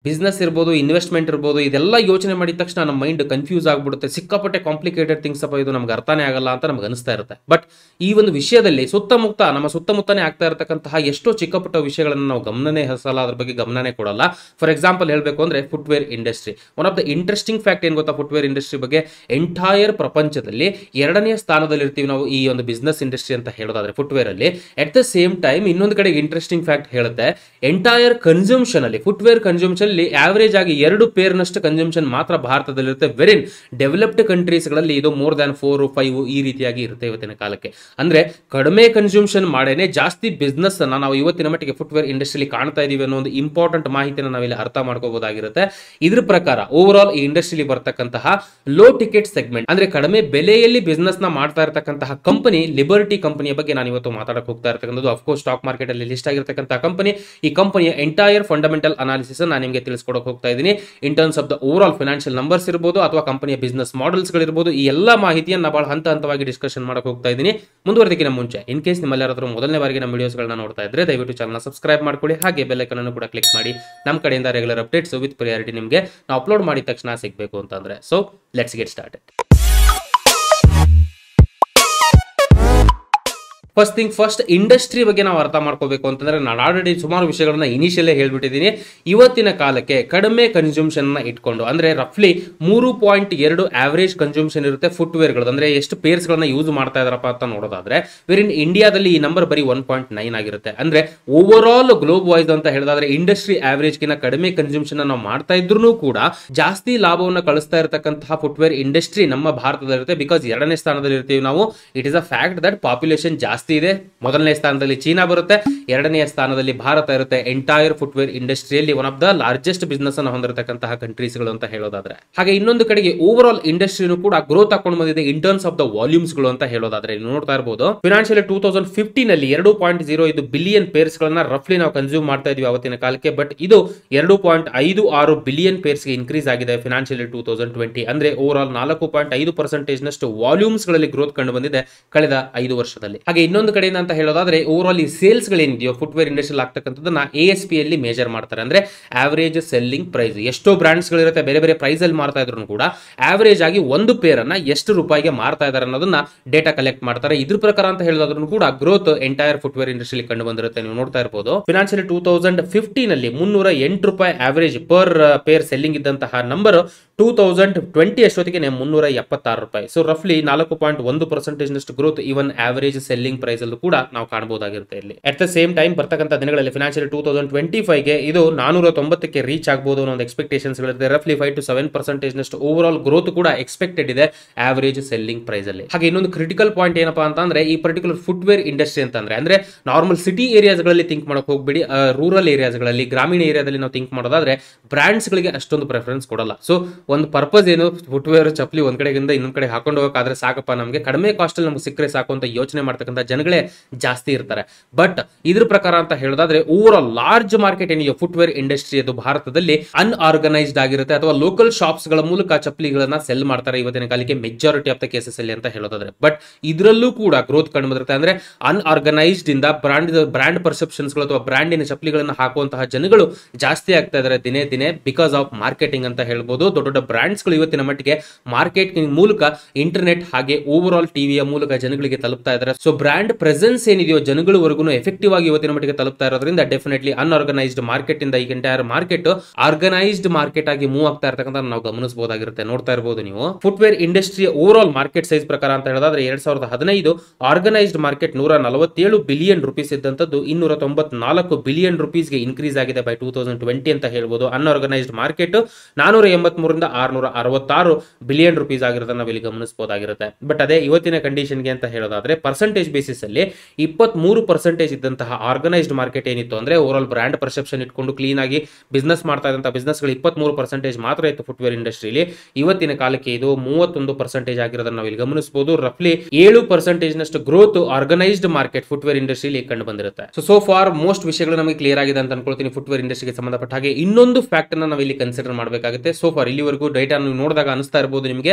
Business ಇರ್ಬೋದು investment ಇರ್ಬೋದು ಇದೆಲ್ಲ ಯೋಚನೆ ಮಾಡಿದ ತಕ್ಷಣ ನಮ್ಮ ಮೈಂಡ್ ಕನ್ಫ್ಯೂಸ್ ಆಗ್ಬಿಡುತ್ತೆ ಸಿಕ್ಕಾಪಟ್ಟೆ ಕಾಂಪ್ಲಿಕೇಟೆಡ್ ಥಿಂಗ್ಸ್ ಅಪ್ಪ ಇದು ನಮ್ಗೆ ಅರ್ಥನೇ ಆಗಲ್ಲ ಅಂತ ನಮ್ಗೆ ಅನಿಸ್ತಾ ಇರುತ್ತೆ ಬಟ್ ಈ ಒಂದು ವಿಷಯದಲ್ಲಿ ಸುತ್ತಮುತ್ತ ನಮ್ಮ ಸುತ್ತಮುತ್ತನೇ ಆಗ್ತಾ ಇರತಕ್ಕಂತಹ ಎಷ್ಟೋ ಚಿಕ್ಕ ಪುಟ್ಟ ವಿಷಯಗಳನ್ನು ನಾವು ಗಮನನೇ ಹರಿಸಲ್ಲ ಅದ್ರ ಬಗ್ಗೆ ಗಮನನೇ ಕೊಡಲ್ಲ ಫಾರ್ ಎಕ್ಸಾಂಪಲ್ ಹೇಳಬೇಕು ಅಂದ್ರೆ footwear industry one of the interesting fact ಏನ್ ಗೊತ್ತಾ ಫುಟ್ವೇರ್ ಇಂಡಸ್ಟ್ರಿ ಬಗ್ಗೆ ಎಂಟೈರ್ ಪ್ರಪಂಚದಲ್ಲಿ ಎರಡನೇ ಸ್ಥಾನದಲ್ಲಿ ಇರ್ತೀವಿ ನಾವು ಈ ಒಂದು ಬಿಸ್ನೆಸ್ ಇಂಡಸ್ಟ್ರಿ ಅಂತ ಹೇಳೋದಾದ್ರೆ ಫುಟ್ವೇರ್ ಅಲ್ಲಿ ಅಟ್ ದ ಸೇಮ್ ಟೈಮ್ ಇನ್ನೊಂದು ಕಡೆ ಇಂಟ್ರೆಸ್ಟಿಂಗ್ ಫ್ಯಾಕ್ಟ್ ಹೇಳುತ್ತೆ ಎಂಟೈರ್ ಕನ್ಸ್ಯೂಮ್ಷನ್ ಅಲ್ಲಿ ಫುಟ್ವೇರ್ ಕನ್ಸ್ಯೂಮ್ಷನ್ ಅಲ್ಲಿ ಆವರೇಜ್ ಆಗಿ ಎರಡು ಪೇರ್ನಷ್ಟು ಕನ್ಸ್ಯೂಮ್ಷನ್ ಮಾತ್ರ ಭಾರತದಲ್ಲಿರುತ್ತೆ ವೆರಿನ್ ಡೆವಲಪ್ಡ್ ಕಂಟ್ರೀಸ್ಗಳಲ್ಲಿ ಇದು ಮೋರ್ ದ್ಯಾನ್ ಫೋರ್ ಫೈವ್ ಈ ರೀತಿಯಾಗಿ ಇರುತ್ತೆ ಇವತ್ತಿನ ಕಾಲಕ್ಕೆ ಅಂದ್ರೆ ಕಡಿಮೆ ಕನ್ಸ್ಯೂಮ್ಷನ್ ಮಾಡೇನೆ ಜಾಸ್ತಿ ಬಿಸ್ನೆಸ್ ಅನ್ನ ನಾವು ಇವತ್ತಿನ ಮಟ್ಟಿಗೆ ಫುಟ್ವೇರ್ ಇಂಡಸ್ಟ್ರಿಲಿ ಕಾಣ್ತಾ ಇದೀವಿ ಅನ್ನೋ ಒಂದು ಇಂಪಾರ್ಟೆಂಟ್ ಮಾಹಿತಿನ ನಾವಿಲ್ಲಿ ಅರ್ಥ ಮಾಡ್ಕೋಬಹುದಾಗಿರುತ್ತೆ ಇದ್ರ ಪ್ರಕಾರ ಓವರ್ ಆಲ್ ಈ ಇಂಡಸ್ಟ್ರಿಲಿ ಬರ್ತಕ್ಕಂತಹ ಲೋ ಟಿಕೆಟ್ ಸೆಗ್ಮೆಂಟ್ ಅಂದ್ರೆ ಕಡಿಮೆ ಬೆಲೆಯಲ್ಲಿ ಬಿಸ್ನೆಸ್ ನ ಮಾಡ್ತಾ ಇರತಕ್ಕಂತಹ ಕಂಪನಿ ಲಿಬರ್ಟಿ ಕಂಪನಿಯ ಬಗ್ಗೆ ನಾನು ಇವತ್ತು ಮಾತಾಡಕ್ ಹೋಗ್ತಾ ಇರ್ತಕ್ಕಂಥದ್ದು ಅಫ್ಕೋರ್ಸ್ ಸ್ಟಾಕ್ ಮಾರ್ಕೆಟ್ ಅಲ್ಲಿ ಲಿಸ್ಟ್ ಆಗಿರ್ತಕ್ಕಂತಹ ಕಂಪನಿ ಈ ಕಂಪನಿಯ ಎಂಟೈರ್ ಫಂಡಮೆಂಟಲ್ ಅನಾಲಿಸಿಸ್ ನಾನು ನಿಮಗೆ ತಿಳಿಸ್ಕೊಡಕ್ ಹೋಗ್ತಾ ಇದ್ದೀನಿ in terms of the overall financial numbers ಇರ್ಬೋದು ಅಥವಾ ಕಂಪನಿಯ ಬಿಸ್ನೆಸ್ ಮಾಡೆಲ್ಸ್ ಗಳಿರ್ಬೋದು ಈ ಎಲ್ಲ ಮಾಹಿತಿಯನ್ನು ಬಹಳ ಹಂತ ಹಂತವಾಗಿ ಡಿಸ್ಕಷನ್ ಮಾಡಕ್ ಹೋಗ್ತಾ ಇದ್ದೀನಿ ಮುಂದುವರೆದಕ್ಕಿಂತ ಮುಂಚೆ ಇನ್ ಕೇಸ್ ನಿಮ್ಮೆಲ್ಲರಾದ್ರೂ ಮೊದಲನೇ ಬಾರಿಗೆ ನಮ್ಮ ವಿಡಿಯೋಸ್ಗಳನ್ನ ನೋಡ್ತಾ ಇದ್ರೆ ದಯವಿಟ್ಟು ಚಾನಲ್ ಸಬ್ಸ್ಕ್ರೈಬ್ ಮಾಡ್ಕೊಳ್ಳಿ ಹಾಗೆ ಬೆಲ್ಲೈಕನ್ ಅನ್ನು ಕೂಡ ಕ್ಲಿಕ್ ಮಾಡಿ ನಮ್ಮ ಕಡೆಯಿಂದ ರೆಗ್ಯುಲರ್ ಅಪ್ಡೇಟ್ಸ್ ವಿತ್ ಪ್ರಿಯಾರಿಟಿ ನಿಮಗೆ ನಾವು ಅಪ್ಲೋಡ್ ಮಾಡಿದ ತಕ್ಷಣ ಸಿಗಬೇಕು ಅಂತಂದ್ರೆ so let's get started first thing first industry ಬಗ್ಗೆ ನಾವು ಅರ್ಥ ಮಾಡ್ಕೋಬೇಕು ಅಂತಂದ್ರೆ ನಾನು ಆಲ್ರೆಡಿ ಸುಮಾರು ವಿಷಯಗಳನ್ನ ಇನಿಷಿಯಲ್ಲೇ ಹೇಳ್ಬಿಟ್ಟಿದ್ದೀನಿ ಇವತ್ತಿನ ಕಾಲಕ್ಕೆ ಕಡಿಮೆ ಕನ್ಸ್ಯೂಮ್ಷನ್ ನ ಇಟ್ಕೊಂಡು ಅಂದ್ರೆ ರಫ್ಲಿ ಮೂರು ಪಾಯಿಂಟ್ ಎರಡು ಆವರೇಜ್ ಕನ್ಸ್ಯೂಮ್ಷನ್ ಇರುತ್ತೆ ಫುಟ್ವೇರ್ಗಳು ಅಂದ್ರೆ ಎಷ್ಟು ಪೇರ್ಸ್ ಗಳನ್ನ ಯೂಸ್ ಮಾಡ್ತಾ ಇದಾರಪ್ಪ ಅಂತ ನೋಡೋದಾದ್ರೆ ವೇರ್ ಇನ್ ಇಂಡಿಯಾದಲ್ಲಿ ಈ ನಂಬರ್ ಬರೀ ಒನ್ ಪಾಯಿಂಟ್ ನೈನ್ ಆಗಿರುತ್ತೆ ಅಂದ್ರೆ ಓವರ್ ಆಲ್ ಗ್ಲೋಬ್ ವೈಸ್ ಅಂತ ಹೇಳಿದ್ರೆ ಇಂಡಸ್ಟ್ರಿ ಆವರೇಜ್ ಗಿನ ಕಡಿಮೆ ಕನ್ಸ್ಯೂಮ್ಷನ್ ನಾವು ಮಾಡ್ತಾ ಇದ್ರು ಕೂಡ ಜಾಸ್ತಿ ಲಾಭವನ್ನು ಕಳಿಸ್ತಾ ಇರತಕ್ಕಂತಹ ಫುಟ್ವೇರ್ ಇಂಡಸ್ಟ್ರಿ ನಮ್ಮ ಭಾರತದಲ್ಲಿರುತ್ತೆ ಬಿಕಾಸ್ ಎರಡನೇ ಸ್ಥಾನದಲ್ಲಿ ಇರ್ತೀವಿ ನಾವು it is a fact that population ಜಾಸ್ತಿ ಇದೆ ಮೊದಲನೇ ಸ್ಥಾನದಲ್ಲಿ ಚೀನಾ ಬರುತ್ತೆ ಎರಡನೆಯ ಸ್ಥಾನದಲ್ಲಿ ಭಾರತ ಇರುತ್ತೆ ಎಂಟೈರ್ ಫುಟ್ವೇರ್ ಇಂಡಸ್ಟ್ರಿಯಲ್ಲಿ one of the largest business ಅನ್ನು ಹೊಂದಿರತಕ್ಕಂತಹ ಕಂಟ್ರೀಸ್ಗಳು ಅಂತ ಹೇಳೋದಾದ್ರೆ ಹಾಗೆ ಇನ್ನೊಂದು ಕಡೆಗೆ ಓವರ್ ಆಲ್ ಇಂಡಸ್ಟ್ರಿನೂ ಕೂಡ ಗ್ರೋತ್ ಹಾಕೊಂಡು ಬಂದಿದೆ in terms of the volumes ಗಳು ಅಂತ ಹೇಳೋದಾದ್ರೆ ನೀವು ನೋಡ್ತಾ ಇರಬಹುದು ಫಿನಾನ್ಷಿಯಲ್ ಟೂ ತೌಸಂಡ್ ಫಿಫ್ಟೀನ್ ಅಲ್ಲಿ ಎರಡು ಪಾಯಿಂಟ್ ಜೀರೋ ಇದು ಬಿಲಿಯನ್ ಪೇರ್ಸ್ ಗಳನ್ನ ರಫ್ಲಿ ನಾವು ಕನ್ಸ್ಯೂಮ್ ಮಾಡ್ತಾ ಇದೀವಿ ಅವತ್ತಿನ ಕಾಲಕ್ಕೆ ಬಟ್ ಇದು ಎರಡು ಪಾಯಿಂಟ್ ಐದು ಆರು ಬಿಲಿಯನ್ ಪೇರ್ಸ್ ಗೆ ಇನ್ಕ್ರೀಸ್ ಆಗಿದೆ ಫಿನಾನ್ಷಿಯಲ್ ಟೂ ತೌಸಂಡ್ ಟ್ವೆಂಟಿ ಅಂದ್ರೆ ಓವರ್ ಆಲ್ ನಾಲ್ಕು ಪಾಯಿಂಟ್ ಐದು ಪರ್ಸೆಂಟೇಜ್ ನಷ್ಟು ವಾಲ್ಯೂಮ್ಸ್ ಗಳಲ್ಲಿ ಗ್ರೋತ್ ಕಂಡು ಬಂದಿದೆ ಕಳೆದ ಐದು ವರ್ಷದಲ್ಲಿ ಹಾಗೆ ಇನ್ನೊಂದು ಕಡೆಯಿಂದ ಅಂತ ಹೇಳೋದಾದ್ರೆ ಓವರ್ ಆಲ್ ಈ ಸೇಲ್ಸ್ ಗಳೇನಿದೆಯೋ ಫುಟ್ವೇರ್ ಇಂಡಸ್ಟ್ರಿ ಆಗ್ತಕ್ಕಂಥದ್ದನ್ನ ಎ ಎಸ್ ಪಿ ಅಲ್ಲಿ ಮೇಜರ್ ಮಾಡ್ತಾರೆ ಅಂದ್ರೆ ಆವರೇಜ್ ಸೆಲ್ಲಿಂಗ್ ಪ್ರೈಸ್ ಎಷ್ಟೋ ಬ್ರಾಂಡ್ಸ್ ಗಳಿರುತ್ತೆ ಬೇರೆ ಬೇರೆ ಪ್ರೈಸ್ ಅಲ್ಲಿ ಮಾರ್ತಾ ಇದ್ರು ಕೂಡ ಆವರೇಜ್ ಆಗಿ ಒಂದು ಪೇರ್ ಅನ್ನ ಎಷ್ಟು ರೂಪಾಯಿಗೆ ಮಾರ್ತಾ ಇದಾರೆ ಅನ್ನೋದನ್ನ ಡೇಟಾ ಕಲೆಕ್ಟ್ ಮಾಡ್ತಾರೆ ಇದ್ರ ಪ್ರಕಾರ ಅಂತ ಹೇಳಿದ್ರು ಕೂಡ ಗ್ರೋತ್ ಎಂಟೈರ್ ಫುಟ್ವೇರ್ ಇಂಡಸ್ಟ್ರಿ ಕಂಡು ಬಂದಿರುತ್ತೆ ನೀವು ನೋಡ್ತಾ ಇರಬಹುದು ಫಿನಾನ್ಷಿಯಲ್ ಟೂ ತೌಸಂಡ್ ಫಿಫ್ಟೀನ್ ಅಲ್ಲಿ ಮುನ್ನೂರ ಎಂಟು ರೂಪಾಯಿ ಆವರೇಜ್ ಪರ್ ಪೇರ್ ಸೆಲ್ಲಿಂಗ್ ಇದ್ದಂತಹ ನಂಬರ್ ಟೂ ತೌಸಂಡ್ ಟ್ವೆಂಟಿ ಅಷ್ಟೊತ್ತಿಗೆ ಮುನ್ನೂರ ಎಪ್ಪತ್ತಾರು ರೂಪಾಯಿ ಸೊ ರಫ್ಲಿ ನಾಲ್ಕು ಪಾಯಿಂಟ್ ಒಂದು ಪರ್ಸೆಂಟೇಜ್ ನಷ್ಟು growth even average selling price ಅಲ್ಲೂ ಕೂಡ ನಾವು ಕಾಣಬಹುದಾಗಿರುತ್ತೆ ಇಲ್ಲಿ ಅಟ್ ದ ಸೇಮ್ ಟೈಮ್ ಬರ್ತಕ್ಕಂಥ ದಿನಗಳಲ್ಲಿ ಫಿನಾನ್ಷಿಯಲ್ ಟೂ ತೌಸಂಡ್ ಟ್ವೆಂಟಿ ಫೈವ್ಗೆ ಇದು ನಾನೂರ ತೊಂಬತ್ತಕ್ಕೆ ರೀಚ್ ಆಗಬಹುದು ಅನ್ನೋ ಒಂದು ಎಕ್ಸ್ಪೆಕ್ಟೇಷನ್ಸ್ ಗಳಿದೆ ರಫ್ಲಿ ಫೈವ್ ಟು ಸೆವೆನ್ ಪರ್ಸೆಂಟೇಜ್ ನಷ್ಟು ಓವರ್ ಆಲ್ ಗ್ರೋತ್ ಕೂಡ ಎಕ್ಸ್ಪೆಕ್ಟೆಡ್ ಇದೆ ಆವರೇಜ್ ಸೆಲ್ಲಿಂಗ್ ಪ್ರೈಸ್ ಅಲ್ಲಿ ಹಾಗೆ ಇನ್ನೊಂದು ಕ್ರಿಟಿಕಲ್ ಪಾಯಿಂಟ್ ಏನಪ್ಪಾ ಅಂತಂದ್ರೆ ಈ ಪರ್ಟಿಕ್ಯುಲರ್ ಫುಟ್ವೇರ್ ಇಂಡಸ್ಟ್ರಿ ಅಂತಂದ್ರೆ ಅಂದ್ರೆ ನಾರ್ಮಲ್ ಸಿಟಿ ಏರಿಯಾಸ್ಗಳಲ್ಲಿ ಥಿಂಕ್ ಮಾಡಕ್ ಹೋಗ್ಬಿಡಿ ರೂರಲ್ ಏರಿಯಾಸ್ಗಳಲ್ಲಿ ಗ್ರಾಮೀಣ ಏರಿಯಾದಲ್ಲಿ ನಾವು ಥಿಂಕ್ ಮಾಡೋದಾದ್ರೆ ಬ್ರಾಂಡ್ಸ್ ಗಳಿಗೆ ಅಷ್ಟೊಂದು ಪ್ರೆಫರೆನ್ಸ್ ಕೊಡಲ್ಲ ಸೊ ಒಂದು ಪರ್ಪಸ್ ಏನು ಫುಟ್ವೇರ್ ಚಪ್ಪಲಿ ಒಂದ್ ಕಡೆಗಿಂದ ಇನ್ನೊಂದ್ ಕಡೆ ಹಾಕೊಂಡು ಹೋಗೋಕ್ಕಾದ್ರೆ ಸಾಕಪ್ಪ ನಮಗೆ ಕಡಿಮೆ ಕಾಸ್ಟ್ ಅಲ್ಲಿ ನಮ್ಗೆ ಸಿಕ್ಕರೆ ಸಾಕು ಅಂತ ಯೋಚನೆ ಮಾಡ್ತಕ್ಕಂಥ ಜನಗಳೇ ಜಾಸ್ತಿ ಇರ್ತಾರೆ ಬಟ್ ಇದ್ರ ಪ್ರಕಾರ ಅಂತ ಹೇಳೋದಾದ್ರೆ ಓವರ್ ಆಲ್ ಲಾರ್ಜ್ ಮಾರ್ಕೆಟ್ ಏನಿದೆ ಫುಟ್ವೇರ್ ಇಂಡಸ್ಟ್ರಿ ಅದು ಭಾರತದಲ್ಲಿ ಅನ್ಆರ್ಗನೈಸ್ಡ್ ಆಗಿರುತ್ತೆ ಅಥವಾ ಲೋಕಲ್ ಶಾಪ್ಸ್ ಗಳ ಮೂಲಕ ಚಪ್ಪಲಿಗಳನ್ನ ಸೆಲ್ ಮಾಡ್ತಾರೆ ಇವತ್ತಿನ ಕಾಲಕ್ಕೆ ಮೆಜಾರಿಟಿ ಆಫ್ ದ ಕೇಸಸ್ ಅಲ್ಲಿ ಅಂತ ಹೇಳೋದಾದ್ರೆ ಬಟ್ ಇದರಲ್ಲೂ ಕೂಡ ಗ್ರೋತ್ ಕಂಡು ಬಂದಿರುತ್ತೆ ಅಂದ್ರೆ ಅನ್ಆರ್ಗನೈಸ್ಡ್ ಇಂದ ಬ್ರಾಂಡ್ ಬ್ರಾಂಡ್ ಪರ್ಸೆಪ್ಷನ್ಸ್ ಅಥವಾ ಬ್ರಾಂಡಿನ ಚಪ್ಪಲಿಗಳನ್ನ ಹಾಕುವಂತಹ ಜನಗಳು ಜಾಸ್ತಿ ಆಗ್ತಾ ಇದಾರೆ ದಿನೇ ದಿನೇ ಬಿಕಾಸ್ ಆಫ್ ಮಾರ್ಕೆಟಿಂಗ್ ಅಂತ ಹೇಳ್ಬೋದು ದೊಡ್ಡ ದೊಡ್ಡ ಬ್ರಾಂಡ್ಸ್ ಗಳು ಇವತ್ತಿನ ಮಟ್ಟಿಗೆ ಮಾರ್ಕೆಟಿಂಗ್ ಮೂಲಕ ಇಂಟರ್ನೆಟ್ ಹಾಗೆ ಓವರ್ ಆಲ್ ಟಿವಿಯ ಮೂಲಕ ಜನಗಳಿಗೆ ತಲುಪ್ತಾ ಇದ್ದಾರೆ ಸೊ ಬ್ರಾಂಡ್ ಪ್ರೆಸೆನ್ಸ್ ಏನಿದೆಯೋ ಜನಗಳವರೆಗೂ ಎಫೆಕ್ಟಿವ್ ಆಗಿ ಇವತ್ತಿನ ಮಟ್ಟಿಗೆ ತಲುಪ್ತಾ ಇರೋದ್ರಿಂದ ಡೆಫಿನೆಟ್ಲಿ ಅನ್ಆರ್ಗನೈಸ್ಡ್ ಮಾರ್ಕೆಟ್ ಇಂದ ಈ ಎಂಟೈರ್ ಮಾರ್ಕೆಟ್ ಆರ್ಗನೈಸ್ಡ್ ಮಾರ್ಕೆಟ್ ಆಗಿ ಮೂವ್ ಆಗ್ತಾ ಇರ್ತಕ್ಕಂಥ ನಾವು ಗಮನಿಸಬಹುದಾಗಿರುತ್ತೆ ನೋಡ್ತಾ ಇರಬಹುದು ನೀವು ಫುಟ್ವೇರ್ ಇಂಡಸ್ಟ್ರಿಯ ಓವರ್ ಆಲ್ ಮಾರ್ಕೆಟ್ ಸೈಜ್ ಪ್ರಕಾರ ಅಂತ ಹೇಳಿದ್ರೆ ಎರಡ್ ಸಾವಿರದ ಹದಿನೈದು ಆರ್ಗನೈಸ್ಡ್ ಮಾರ್ಕೆಟ್ ನೂರ ನಲವತ್ತೇಳು ಬಿಲಿಯನ್ ರುಪೀಸ್ ಇದ್ದಂತದ್ದು ಇನ್ನೂರ ತೊಂಬತ್ನಾಲ್ಕು ಬಿಲಿಯನ್ ರುಪೀಸ್ಗೆ ಇನ್ಕ್ರೀಸ್ ಆಗಿದೆ ಬೈ ಟೂ ತೌಸಂಡ್ ಟ್ವೆಂಟಿ ಅಂತ ಹೇಳ್ಬೋದು ಅನ್ಆರ್ಗನೈಸ್ಡ್ ಮಾರ್ಕೆಟ್ ನಾನೂರ ಎಂಬತ್ಮೂರಿಂದ ಆರ್ನೂರ ಅರವತ್ತಾರು ಬಿಲಿಯನ್ ರುಪೀಸ್ ಆಗಿರೋದನ್ನ ನಾವಿಲ್ಲಿ ಗಮನಿಸಬಹುದಾಗಿರುತ್ತೆ ಬಟ್ ಅದೇ ಇವತ್ತಿನ ಕಂಡೀಷನ್ಗೆ ಅಂತ ಹೇಳೋದಾದ್ರೆ ಪರ್ಸೆಂಟೇಜ್ ಬೇಸಿಸ್ ಅಲ್ಲಿ ಇಪ್ಪತ್ತ್ ಮೂರು ಪರ್ಸೆಂಟೇಜ್ ಇದ್ದಂತಹ ಆರ್ಗನೈಸ್ಡ್ ಮಾರ್ಕೆಟ್ ಏನಿತ್ತು ಅಂದ್ರೆ ಓವರ್ ಆಲ್ ಬ್ರಾಂಡ್ ಪರ್ಸೆಪ್ಷನ್ ಇಟ್ಕೊಂಡು ಕ್ಲೀನ್ ಆಗಿ ಬಿಸ್ನೆಸ್ ಮಾಡ್ತಾ ಇದ್ದಂತಹ ಬಿಸ್ನೆಸ್ ಗಳು ಇಪ್ಪತ್ತ್ ಮೂರು ಪರ್ಸೆಂಟೇಜ್ ಮಾತ್ರ ಇತ್ತು ಫುಟ್ವೇರ್ ಇಂಡಸ್ಟ್ರಿಲಿ ಇವತ್ತಿನ ಕಾಲಕ್ಕೆ ಇದು ಮೂವತ್ತೊಂದು ಪರ್ಸೆಂಟೇಜ್ ಆಗಿರೋದನ್ನ ನಾವು ಇಲ್ಲಿ ಗಮನಿಸಬಹುದು ರಫ್ಲಿ ಏಳು ಪರ್ಸೆಂಟೇಜ್ ನಷ್ಟು ಗ್ರೋತ್ ಆರ್ಗನೈಸ್ಡ್ ಮಾರ್ಕೆಟ್ ಫುಟ್ವೇರ್ ಇಂಡಸ್ಟ್ರಿಲಿ ಕಂಡು ಬಂದಿರುತ್ತೆ ಸೊ ಸೋ ಫಾರ್ ಮೋಸ್ಟ್ ವಿಷಯಗಳು ನಮಗೆ ಕ್ಲಿಯರ್ ಆಗಿದೆ ಅಂತ ಅನ್ಕೊಳ್ತೀನಿ ಫುಟ್ವೇರ್ ಇಂಡಸ್ಟ್ರಿಗೆ ಸಂಬಂಧಪಟ್ಟ ಹಾಗೆ ಇನ್ನೊಂದು ಫ್ಯಾಕ್ಟ್ ಅನ್ನ ನಾವು ಇಲ್ಲಿ ಕನ್ಸಿಡರ್ ಮಾಡಬೇಕಾಗುತ್ತೆ ಸೊ ಫಾರ್ ಇಲ್ಲಿವರೆಗೂ ಡೇಟಾ ನೀವು ನೋಡಿದಾಗ ಅನಿಸ್ತಾ ಇರಬಹುದು ನಿಮಗೆ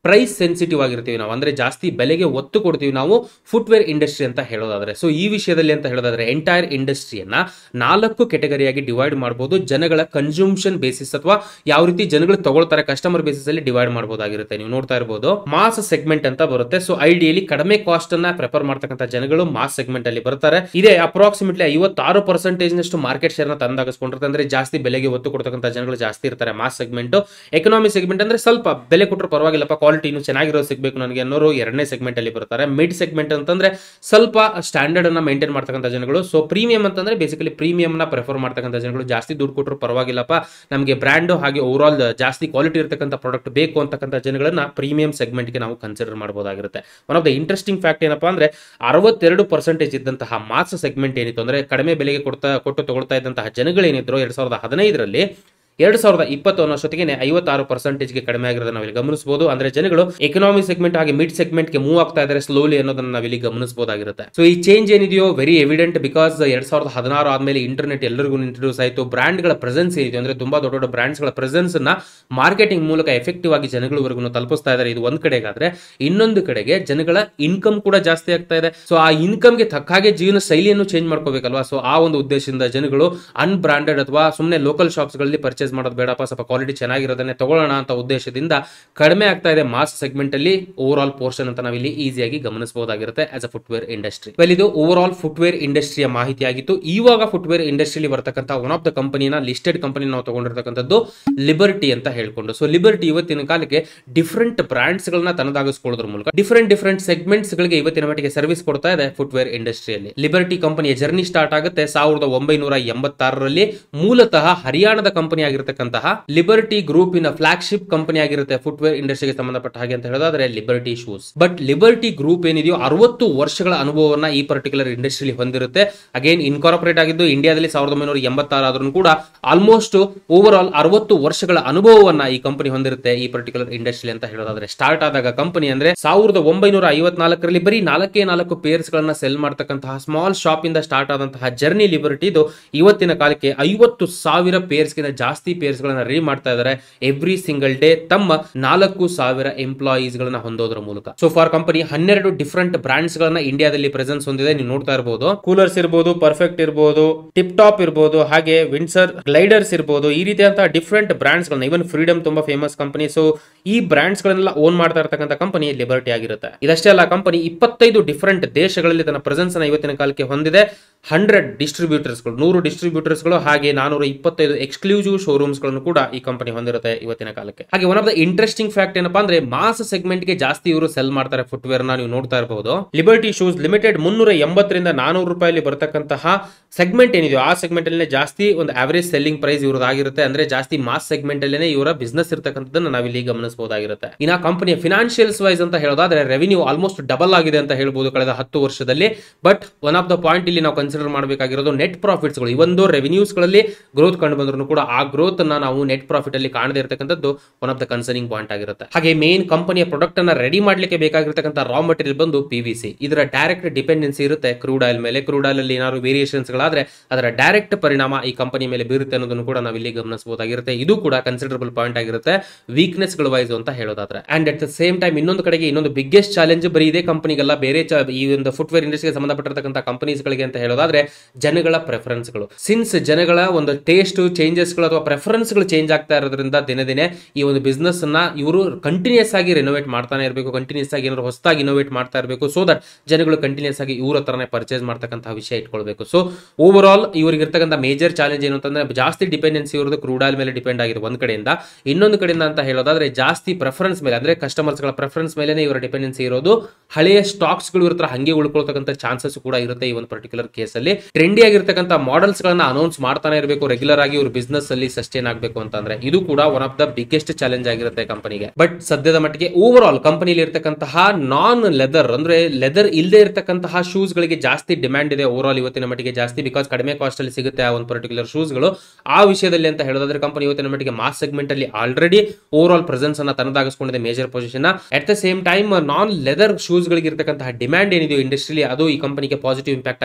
ಪ್ರೈಸ್ ಸೆನ್ಸಿಟಿವ್ ಆಗಿರ್ತೀವಿ ನಾವು ಅಂದ್ರೆ ಜಾಸ್ತಿ ಬೆಲೆಗೆ ಒತ್ತು ಕೊಡ್ತೀವಿ ನಾವು ಫುಟ್ವೇರ್ ಇಂಡಸ್ಟ್ರಿ ಅಂತ ಹೇಳೋದಾದ್ರೆ ಸೊ ಈ ವಿಷಯದಲ್ಲಿ ಅಂತ ಹೇಳೋದಾದ್ರೆ ಎಂಟೈರ್ ಇಂಡಸ್ಟ್ರಿಯನ್ನ ನಾಲ್ಕು ಕೆಟಗರಿಯಾಗಿ ಡಿವೈಡ್ ಮಾಡಬಹುದು ಜನಗಳ ಕನ್ಸ್ಯೂಮ್ಷನ್ ಬೇಸಿಸ್ ಅಥವಾ ಯಾವ ರೀತಿ ಜನಗಳು ತಗೊಳ್ತಾರೆ ಕಸ್ಟಮರ್ ಬೇಸಿಸ್ ಅಲ್ಲಿ ಡಿವೈಡ್ ಮಾಡಬಹುದಾಗಿರುತ್ತೆ ನೀವು ನೋಡ್ತಾ ಇರಬಹುದು ಮಾಸ್ ಸೆಗ್ಮೆಂಟ್ ಅಂತ ಬರುತ್ತೆ ಸೊ ಐಡಿಯಲಿ ಕಡಿಮೆ ಕಾಸ್ಟ್ ಅನ್ನ ಪ್ರಿಫರ್ ಮಾಡ್ತಕ್ಕಂಥ ಜನಗಳು ಮಾಸ್ ಸೆಗ್ಮೆಂಟ್ ಅಲ್ಲಿ ಬರ್ತಾರೆ ಇದೇ ಅಪ್ರಾಕ್ಸಿಮೇಟ್ಲಿ ಐವತ್ತಾರು ಪರ್ಸೆಂಟೇಜ್ ನಷ್ಟು ಮಾರ್ಕೆಟ್ ಶೇರ್ ನ ತಂದಾಗಿಸ್ಕೊಂಡಿರುತ್ತೆ ಅಂದ್ರೆ ಜಾಸ್ತಿ ಬೆಲೆಗೆ ಒತ್ತು ಕೊಡ್ತಕ್ಕಂಥ ಜನಗಳು ಜಾಸ್ತಿ ಇರ್ತಾರೆ ಮಾಸ್ ಸೆಗ್ಮೆಂಟ್ ಎಕನಾಮಿ ಸೆಗ್ಮೆಂಟ್ ಅಂದ್ರೆ ಸ್ವಲ್ಪ ಬೆಲೆ ಕೊಟ್ಟರು ಪರವಾಗಿಲ್ಲಪ್ಪ ಕ್ವಾಲಿಟಿ ಇನ್ನು ಚೆನ್ನಾಗಿರೋದು ಸಿಗಬೇಕು ನನಗೆ ಅನ್ನೋರು ಎರಡನೇ ಸೆಗ್ಮೆಂಟ್ ಅಲ್ಲಿ ಬರ್ತಾರೆ ಮಿಡ್ ಸೆಗ್ಮೆಂಟ್ ಅಂತಂದ್ರೆ ಸ್ವಲ್ಪ ಸ್ಟ್ಯಾಂಡರ್ಡ್ ಅನ್ನ ಮೇಂಟೈನ್ ಮಾಡ್ತಕ್ಕಂಥ ಜನಗಳು ಸೊ ಪ್ರೀಮಿಯಂ ಅಂತಂದ್ರೆ ಬೇಸಿಕಲಿ ಪ್ರೀಮಿಯಂ ನ ಪ್ರಿಫರ್ ಮಾಡ್ತಕ್ಕಂಥ ಜನಗಳು ಜಾಸ್ತಿ ದುಡ್ಡು ಕೊಟ್ಟರು ಪರವಾಗಿಲ್ಲಪ್ಪ ನಮಗೆ ಬ್ರ್ಯಾಂಡ್ ಹಾಗೆ ಓವರ್ ಆಲ್ ಜಾಸ್ತಿ ಕ್ವಾಲಿಟಿ ಇರತಕ್ಕಂಥ ಪ್ರಾಡಕ್ಟ್ ಬೇಕು ಅಂತಕ್ಕಂಥ ಜನಗಳನ್ನ ಪ್ರೀಮಿಯಂ ಸೆಗ್ಮೆಂಟ್ಗೆ ನಾವು ಕನ್ಸಿಡರ್ ಮಾಡಬಹುದಾಗಿರುತ್ತೆ one of the interesting fact ಏನಪ್ಪಾ ಅಂದ್ರೆ ಅರವತ್ತೆರಡು ಪರ್ಸೆಂಟೇಜ್ ಇದ್ದಂತಹ ಮಾಸ್ ಸೆಗ್ಮೆಂಟ್ ಏನಿತ್ತು ಅಂದ್ರೆ ಕಡಿಮೆ ಬೆಲೆಗೆ ಕೊಡ್ತಾ ಕೊಟ್ಟು ತಗೊಳ್ತಾ ಇದ್ದಂತಹ ಜನಗಳೇನಿದ್ರು ಎರಡ್ ಸಾವಿರದ ಹದಿನೈದರಲ್ಲಿ ಎರಡ್ ಸಾವಿರದ ಇಪ್ಪತ್ತು ಅನ್ನೋಷ್ಟೊತ್ತಿಗೆ ಐವತ್ತಾರು ಪರ್ಸೆಂಟೇಜ್ಗೆ ಕಡಿಮೆ ಆಗಿರೋದನ್ನ ನಾವಿಲ್ಲಿ ಗಮನಿಸಬಹುದು ಅಂದ್ರೆ ಜನಗಳು ಎಕನಾಮಿ ಸೆಗ್ಮೆಂಟ್ ಹಾಗೆ ಮಿಡ್ ಸೆಗ್ಮೆಂಟ್ಗೆ ಮೂವ್ ಆಗ್ತಾ ಇದ್ದಾರೆ ಸ್ಲೋಲಿ ಅನ್ನೋದನ್ನ ನಾವಿಲ್ಲಿ ಗಮನಿಸಬಹುದಾಗಿರುತ್ತೆ ಸೊ ಈ ಚೇಂಜ್ ಏನಿದೆಯೋ ವೆರಿ ಎವಿಡೆಂಟ್ ಬಿಕಾಸ್ ಎರಡ್ ಸಾವಿರದ ಹದಿನಾರು ಆದ್ಮೇಲೆ ಇಂಟರ್ನೆಟ್ ಎಲ್ಲರಿಗೂ ಇಂಟ್ರೊಡ್ಯೂಸ್ ಆಯಿತು ಬ್ರ್ಯಾಂಡ್ಗಳ ಪ್ರೆಸೆನ್ಸ್ ಏನಿದೆ ಅಂದ್ರೆ ತುಂಬಾ ದೊಡ್ಡ ದೊಡ್ಡ ಬ್ರ್ಯಾಂಡ್ಸ್ಗಳ ಪ್ರೆಸೆನ್ಸ್ ನ ಮಾರ್ಕೆಟಿಂಗ್ ಮೂಲಕ ಎಫೆಕ್ಟಿವ್ ಆಗಿ ಜನಗಳವರೆಗೂ ತಲುಪಿಸ್ತಾ ಇದ್ದಾರೆ ಇದು ಒಂದ್ ಕಡೆಗಾದ್ರೆ ಇನ್ನೊಂದು ಕಡೆಗೆ ಜನಗಳ ಇನ್ಕಮ್ ಕೂಡ ಜಾಸ್ತಿ ಆಗ್ತಾ ಇದೆ ಸೊ ಆ ಇನ್ಕಮ್ಗೆ ತಕ್ಕ ಹಾಗೆ ಜೀವನ ಶೈಲಿಯನ್ನು ಚೇಂಜ್ ಮಾಡ್ಕೋಬೇಕಲ್ವಾ ಸೊ ಆ ಒಂದು ಉದ್ದೇಶದಿಂದ ಜನಗಳು ಅನ್ಬ್ರಾಂಡೆಡ್ ಅಥವಾ ಸುಮ್ಮನೆ ಲೋಕಲ್ ಶಾಪ್ಸ್ಗಳಲ್ಲಿ ಪರ್ಚೇಸ್ ಮಾಡೋದು ಬೇಡಪ್ಪ ಸ್ವಲ್ಪ ಕ್ವಾಲಿಟಿ ಚೆನ್ನಾಗಿರೋದನ್ನೇ ತಗೊಳ್ಳೋಣ ಅಂತ ಉದ್ದೇಶದಿಂದ ಕಡಿಮೆ ಆಗ್ತಾ ಇದೆ ಮಾಸ್ ಸೆಗ್ಮೆಂಟ್ ಅಲ್ಲಿ ಓವರ್ ಆಲ್ ಪೋರ್ಷನ್ ಅಂತ ನಾವಿಲ್ಲಿ ಈಸಿಯಾಗಿ ಗಮನಿಸಬಹುದಾಗಿರುತ್ತೆ as a footwear industry well ಇದು ಓವರ್ ಆಲ್ ಫುಟ್ವೇರ್ ಇಂಡಸ್ಟ್ರಿಯ ಮಾಹಿತಿ ಆಗಿತ್ತು ಇವಾಗ ಫುಟ್ವೇರ್ ಇಂಡಸ್ಟ್ರಿಯಲ್ಲಿ ಬರ್ತಕ್ಕಂಥ ಒನ್ ಆಫ್ ದ ಕಂಪನಿನ ಲಿಸ್ಟೆಡ್ ಕಂಪನಿ ನಾವು ತಗೊಂಡಿರ್ತಕ್ಕಂಥದ್ದು ಲಿಬರ್ಟಿ ಅಂತ ಹೇಳ್ಕೊಂಡು ಸೊ ಲಿಬರ್ಟಿ ಇವತ್ತಿನ ಕಾಲಕ್ಕೆ ಡಿಫ್ರೆಂಟ್ ಬ್ರಾಂಡ್ಸ್ ಗಳನ್ನ ತನ್ನದಾಗಿಸ್ಕೊಳ್ಳೋದ್ರ ಮೂಲಕ ಡಿಫ್ರೆಂಟ್ ಡಿಫ್ರೆಂಟ್ ಸೆಗ್ಮೆಂಟ್ಸ್ ಗಳಿಗೆ ಇವತ್ತಿನ ಮಟ್ಟಿಗೆ ಸರ್ವಿಸ್ ಕೊಡ್ತಾ ಇದೆ ಫುಟ್ವೇರ್ ಇಂಡಸ್ಟ್ರಿಯಲ್ಲಿ ಲಿಬರ್ಟಿ ಕಂಪನಿಯ ಜರ್ನಿ ಸ್ಟಾರ್ಟ್ ಆಗುತ್ತೆ ಸಾವಿರದ ಒಂಬೈನೂರ ಎಂಬತ್ತಾರರಲ್ಲಿ ಮೂಲತಃ ಹರಿಯಾಣದ ಕಂಪನಿ ಆಗಿರತಕ್ಕಂತಹ ಲಿಬರ್ಟಿ ಗ್ರೂಪ್ ಇನ ಫ್ಲಾಗ್ಶಿಪ್ ಕಂಪನಿ ಆಗಿರುತ್ತೆ ಫುಟ್ವೇರ್ ಇಂಡಸ್ಟ್ರಿಗೆ ಸಂಬಂಧಪಟ್ಟ ಹಾಗೆ ಅಂತ ಹೇಳೋದಾದ್ರೆ Liberty shoes but Liberty group ಏನಿದೆಯೋ ಅರವತ್ತು ವರ್ಷಗಳ ಅನುಭವವನ್ನ ಈ ಪರ್ಟಿಕ್ಯುಲರ್ ಇಂಡಸ್ಟ್ರಿಯಲ್ಲಿ ಹೊಂದಿರುತ್ತೆ ಅಗೇನ್ ಇನ್ಕಾರ್ಪೊರೇಟ್ ಆಗಿದ್ದು ಇಂಡಿಯಾದಲ್ಲಿ ಸಾವಿರದ ಒಂಬೈನೂರ ಎಂಬತ್ತಾರು ಆದ್ರೂ ಕೂಡ ಆಲ್ಮೋಸ್ಟ್ ಓವರ್ ಆಲ್ ಅರವತ್ತು ವರ್ಷಗಳ ಅನುಭವವನ್ನ ಈ ಕಂಪನಿ ಹೊಂದಿರುತ್ತೆ ಈ ಪರ್ಟಿಕ್ಯುಲರ್ ಇಂಡಸ್ಟ್ರಿ ಅಂತ ಹೇಳೋದಾದ್ರೆ ಸ್ಟಾರ್ಟ್ ಆದಾಗ ಕಂಪನಿ ಅಂದ್ರೆ ಸಾವಿರದ ಒಂಬೈನೂರ ಐವತ್ನಾಲ್ಕರಲ್ಲಿ ಬರೀ ನಾಲ್ಕೇ ನಾಲ್ಕು ಪೇರ್ಸ್ ಗಳನ್ನ ಸೆಲ್ ಮಾಡ್ತಕ್ಕಂತಹ ಸ್ಮಾಲ್ ಶಾಪ್ ಇಂದ ಸ್ಟಾರ್ಟ್ ಆದಂತಹ ಜರ್ನಿ ಲಿಬರ್ಟಿ ಇದು ಇವತ್ತಿನ ಕಾಲಕ್ಕೆ ಐವತ್ತು ಸಾವಿರ ಪೇರ್ಸ್ ಗಿಂತ ಜಾಸ್ತಿ ಪೇರ್ಸ್ ಗಳನ್ನ ರೆಡಿ ಮಾಡ್ತಾ ಇದ್ದಾರೆ ಎವ್ರಿ ಸಿಂಗಲ್ ಡೇ ತಮ್ಮ ನಾಲ್ಕು ಸಾವಿರ ಎಂಪ್ಲಾಯೀಸ್ ಗಳನ್ನ ಹೊಂದೋದ್ರ ಮೂಲಕ ಸೊ ಫಾರ್ ಕಂಪನಿ ಹನ್ನೆರಡು ಡಿಫ್ರೆಂಟ್ ಬ್ರಾಂಡ್ಸ್ ಗಳನ್ನ ಇಂಡಿಯಾದಲ್ಲಿ ಪ್ರೆಸೆನ್ಸ್ ಹೊಂದಿದೆ ನೀವು ನೋಡ್ತಾ ಇರಬಹುದು ಕೂಲರ್ಸ್ ಇರಬಹುದು ಪರ್ಫೆಕ್ಟ್ ಇರಬಹುದು ಟಿಪ್ ಟಾಪ್ ಇರಬಹುದು ಹಾಗೆ ವಿನ್ಸರ್ ಗ್ಲೈಡರ್ಸ್ ಇರಬಹುದು ಈ ರೀತಿಯಂತಹ ಡಿಫ್ರೆಂಟ್ ಬ್ರಾಂಡ್ಸ್ ಗಳನ್ನ ಇವನ್ ಫ್ರೀಡಮ್ ತುಂಬಾ ಫೇಮಸ್ ಕಂಪನಿ ಸೊ ಈ ಬ್ರಾಂಡ್ಸ್ ಗಳನ್ನೆಲ್ಲ ಓನ್ ಮಾಡ್ತಾ ಇರತಕ್ಕಂಥ ಕಂಪನಿ ಲಿಬರ್ಟಿ ಆಗಿರುತ್ತೆ ಇದಷ್ಟೇ ಅಲ್ಲ ಕಂಪನಿ ಇಪ್ಪತ್ತೈದು ಡಿಫ್ರೆಂಟ್ ದೇಶಗಳಲ್ಲಿ ತನ್ನ ಪ್ರೆಸೆನ್ಸ್ ಅನ್ನ ಇವತ್ತಿನ ಕಾಲಕ್ಕೆ ಹೊಂದಿದೆ ಹಂಡ್ರೆಡ್ ಡಿಸ್ಟ್ರಿಬ್ಯೂಟರ್ಸ್ಗಳು ನೂರು ಡಿಸ್ಟ್ರಿಬ್ಯೂಟರ್ಸ್ಗಳು ಹಾಗೆ ನಾನೂರ ಇಪ್ಪತ್ತೈದು ಎಕ್ಸ್ಕ್ಲೂಸಿವ್ ಶೋರೂಮ್ಸ್ ಗಳನ್ನು ಕೂಡ ಈ ಕಂಪನಿ ಹೊಂದಿರುತ್ತೆ ಇವತ್ತಿನ ಕಾಲಕ್ಕೆ ಹಾಗೆ one of the interesting fact ಏನಪ್ಪಾ ಅಂದ್ರೆ ಮಾಸ್ ಸೆಗ್ಮೆಂಟ್ ಗೆ ಜಾಸ್ತಿ ಇವರು ಸೆಲ್ ಮಾಡ್ತಾರೆ ಫುಟ್ವೇರ್ ನ ನೀವು ನೋಡ್ತಾ ಇರಬಹುದು ಲಿಬರ್ಟಿ ಶೂಸ್ ಲಿಮಿಟೆಡ್ ಮುನ್ನೂರ ಎಂಬತ್ತರಿಂದ ನಾನೂರು ರೂಪಾಯಲ್ಲಿ ಬರತಕ್ಕಂತಹ ಸೆಗ್ಮೆಂಟ್ ಏನಿದೆಯೋ ಆ ಸೆಗ್ಮೆಂಟ್ ಅಲ್ಲಿ ಜಾಸ್ತಿ ಒಂದು ಆವರೇಜ್ ಸೆಲ್ಲಿಂಗ್ ಪ್ರೈಸ್ ಇವ್ರದ್ದಾಗಿರುತ್ತೆ ಅಂದ್ರೆ ಜಾಸ್ತಿ ಮಾಸ್ ಸೆಗ್ಮೆಂಟ್ ಅಲ್ಲೇ ಇವರ ಬಿಸ್ನೆಸ್ ಇರ್ತಕ್ಕಂಥದ್ದನ್ನ ನಾವಿಲ್ಲಿ ಗಮನಿಸಬಹುದಾಗಿರುತ್ತೆ ಇನ್ನ ಕಂಪನಿಯ ಫಿನಾನ್ಷಿಯಲ್ಸ್ ವೈಸ್ ಅಂತ ಹೇಳೋದಾದ್ರೆ ರೆವಿನ್ಯೂ ಆಲ್ಮೋಸ್ಟ್ ಡಬಲ್ ಆಗಿದೆ ಅಂತ ಹೇಳ್ಬೋದು ಕಳೆದ ಹತ್ತು ವರ್ಷದಲ್ಲಿ but one of the point ಇಲ್ಲಿ ನಾವು ಕನ್ಸಿಡರ್ ಮಾಡಬೇಕಾಗಿರೋದು ನೆಟ್ ಪ್ರಾಫಿಟ್ಸ್ ಗಳು ಇವೊಂದು ರೆವಿನ್ಯೂಸ್ ಗಳಲ್ಲಿ ಗ್ರೋತ್ ಕಂಡು ಬಂದ್ರು ಕೂಡ ಆ ಗ್ರೋತ್ ಅನ್ನ ನಾವು ನೆಟ್ ಪ್ರಾಫಿಟ್ ಅಲ್ಲಿ ಕಾಣದೇ ಇರತಕ್ಕಂಥದ್ದು one of the concerning point ಆಗಿರುತ್ತೆ ಹಾಗೆ ಮೇನ್ ಕಂಪನಿಯ ಪ್ರಾಡಕ್ಟ್ ಅನ್ನ ರೆಡಿ ಮಾಡ್ಲಿಕ್ಕೆ ಬೇಕಾಗಿರ್ತಕ್ಕಂಥ ರಾ ಮಟೀರಿಯಲ್ ಬಂದು ಪಿ ವಿ ಸಿ ಇದರ ಡೈರೆಕ್ಟ್ ಡಿಪೆಂಡೆನ್ಸಿ ಇರುತ್ತೆ ಕ್ರೂಡ್ ಆಯಿಲ್ ಮೇಲೆ ಕ್ರೂಡ್ ಆಯಿಲ್ ಅಲ್ಲಿ ಏನಾದ್ರು ವೇರಿಯೇಷನ್ಸ್ ಗಳಾದ್ರೆ ಅದರ ಡೈರೆಕ್ಟ್ ಪರಿಣಾಮ ಈ ಕಂಪನಿ ಮೇಲೆ ಬೀರುತ್ತೆ ಅನ್ನೋದನ್ನು ಕೂಡ ನಾವು ಇಲ್ಲಿ ಗಮನಿಸಬಹುದಾಗಿರುತ್ತೆ ಇದು ಕೂಡ ಕನ್ಸಿಡರಬಲ್ ಪಾಯಿಂಟ್ ಆಗಿರುತ್ತೆ ವೀಕ್ನೆಸ್ ಗಳು ವೈಸ್ ಅಂತ ಹೇಳೋದಾದ್ರೆ and at the same time ಇನ್ನೊಂದು ಕಡೆಗೆ ಇನ್ನೊಂದು ಬಿಗ್ಗೆಸ್ಟ್ ಚಾಲೆಂಜ್ ಬರೀ ಇದೇ ಕಂಪನಿಗೆಲ್ಲ ಬೇರೆ ಚ- ಈ ಒಂದು ಫುಟ್ವೇರ್ ಇಂಡಸ್ಟ್ರಿಗೆ ಸಂಬಂಧಪಟ್ಟಿರ್ತಕ್ಕಂಥ ಕಂಪನೀಸ್ ಗಳಿಗೆ ಅಂತ ಹೇಳೋದಾದ್ರೆ ಜನಗಳ ಪ್ರೆಫರೆನ್ಸ್ ಗಳು ಸಿನ್ಸ್ ಜನಗಳ ಒಂದು ಟೇಸ್ಟ್ ಚೇಂಜಸ್ ಗಳು ಅಥವಾ ಪ್ರೆಫರೆನ್ಸ್ ಗಳು ಚೇಂಜ್ ಆಗ್ತಾ ಇರೋದ್ರಿಂದ ದಿನೇ ದಿನೇ ಈ ಒಂದು ಬಿಸ್ನೆಸ್ ಅನ್ನ ಇವರು ಕಂಟಿನ್ಯೂಸ್ ಆಗಿ ರಿನೋವೇಟ್ ಮಾಡ್ತಾನೆ ಇರಬೇಕು ಕಂಟಿನ್ಯೂಸ್ ಆಗಿ ಏನಾದ್ರು ಹೊಸದಾಗಿ ಇನೋವೇಟ್ ಮಾಡ್ತಾ ಇರಬೇಕು ಸೊ ದಟ್ ಜನಗಳು ಕಂಟಿನ್ಯೂಸ್ ಆಗಿ ಇವ್ರ ಹತ್ರನೇ ಪರ್ಚೇಸ್ ಮಾಡ್ತಕ್ಕಂಥ ವಿಷಯ ಇಟ್ಕೊಳ್ಬೇಕು ಸೊ ಓವರ್ ಆಲ್ ಇವ್ರಿಗೆ ಇರ್ತಕ್ಕಂಥ ಮೇಜರ್ ಚಾಲೆಂಜ್ ಏನು ಅಂತಂದ್ರೆ ಜಾಸ್ತಿ ಡಿಪೆಂಡೆನ್ಸಿ ಇವ್ರದ್ದು ಕ್ರೂಡ್ ಆಯಿಲ್ ಮೇಲೆ ಡಿಪೆಂಡ್ ಆಗಿದೆ ಒಂದ್ ಕಡೆಯಿಂದ ಇನ್ನೊಂದು ಕಡೆಯಿಂದ ಅಂತ ಹೇಳೋದಾದ್ರೆ ಜಾಸ್ತಿ ಪ್ರೆಫರೆನ್ಸ್ ಮೇಲೆ ಅಂದ್ರೆ ಕಸ್ಟಮರ್ಸ್ ಗಳ ಪ್ರೆಫರೆನ್ಸ್ ಮೇಲೆ ಇವರ ಡಿಪೆಂಡೆನ್ಸಿ ಇರೋದು ಹಳೆಯ ಸ್ಟಾಕ್ಸ್ ಗಳು ಇವ್ರ ಹತ್ರ ಹಂಗೆ ಉಳ್ಕೊಳ್ತಕ್ಕಂಥ ಚಾನ್ಸಸ್ ಕೂಡ ಇರುತ್ತೆ ಈ ಒಂದು ಪರ್ಟಿಕ್ಯುಲರ್ ಕೇಸ್ ಅಲ್ಲಿ ಟ್ರೆಂಡಿ ಆಗಿರ್ತಕ್ಕಂಥ ಮಾಡೆಲ್ಸ್ ಗಳನ್ನ ಅನೌನ್ಸ್ ಮಾಡ್ತಾನೆ ಇರಬೇಕು ರೆಗ್ಯುಲರ್ ಆಗಿ ಇವ್ರ ಬಿಸ್ನೆಸ್ ಅಲ್ಲಿ ಸಸ್ಟೈನ್ ಆಗಬೇಕು ಅಂತಂದ್ರೆ ಇದು ಕೂಡ one of the biggest challenge ಆಗಿರುತ್ತೆ ಕಂಪನಿಗೆ ಬಟ್ ಸದ್ಯದ ಮಟ್ಟಿಗೆ ಓವರ್ ಆಲ್ ಕಂಪನಿಲಿ ಇರ್ತಕ್ಕಂತಹ ನಾನ್ ಲೆದರ್ ಅಂದ್ರೆ ಲೆದರ್ ಇಲ್ಲದೆ ಇರತಕ್ಕಂತಹ ಶೂಸ್ ಗಳಿಗೆ ಜಾಸ್ತಿ ಡಿಮ್ಯಾಂಡ್ ಇದೆ ಓವರ್ ಆಲ್ ಇವತ್ತಿನ ಮಟ್ಟಿಗೆ ಜಾಸ್ತಿ ಬಿಕಾಸ್ ಕಡಿಮೆ ಕಾಸ್ಟ್ ಅಲ್ಲಿ ಸಿಗುತ್ತೆ ಆ ಒಂದು ಪರ್ಟಿಕ್ಯುಲರ್ ಶೂಸ್ ಗಳು ಆ ವಿಷಯದಲ್ಲಿ ಅಂತ ಹೇಳೋದಾದ್ರೆ ಕಂಪನಿ ಇವತ್ತಿನ ಮಟ್ಟಿಗೆ ಮಾಸ್ ಸೆಗ್ಮೆಂಟ್ ಅಲ್ಲಿ ಆಲ್ರೆಡಿ ಓವರ್ ಆಲ್ ಪ್ರೆಸೆನ್ಸ್ ಅನ್ನ ತನ್ನದಾಗಿಸ್ಕೊಂಡಿದೆ major position at the same time non leather shoes ಗಳಿಗೆ ಇರತಕ್ಕಂತಹ ಡಿಮ್ಯಾಂಡ್ ಏನಿದೆಯೋ ಇಂಡಸ್ಟ್ರಿಲಿ ಅದು ಈ ಕಂಪನಿಗೆ ಪಾಸಿಟಿವ್ ಇಂಪ್ಯಾಕ್ಟ್ ಆಗಿ ಕನ್ವರ್ಟ್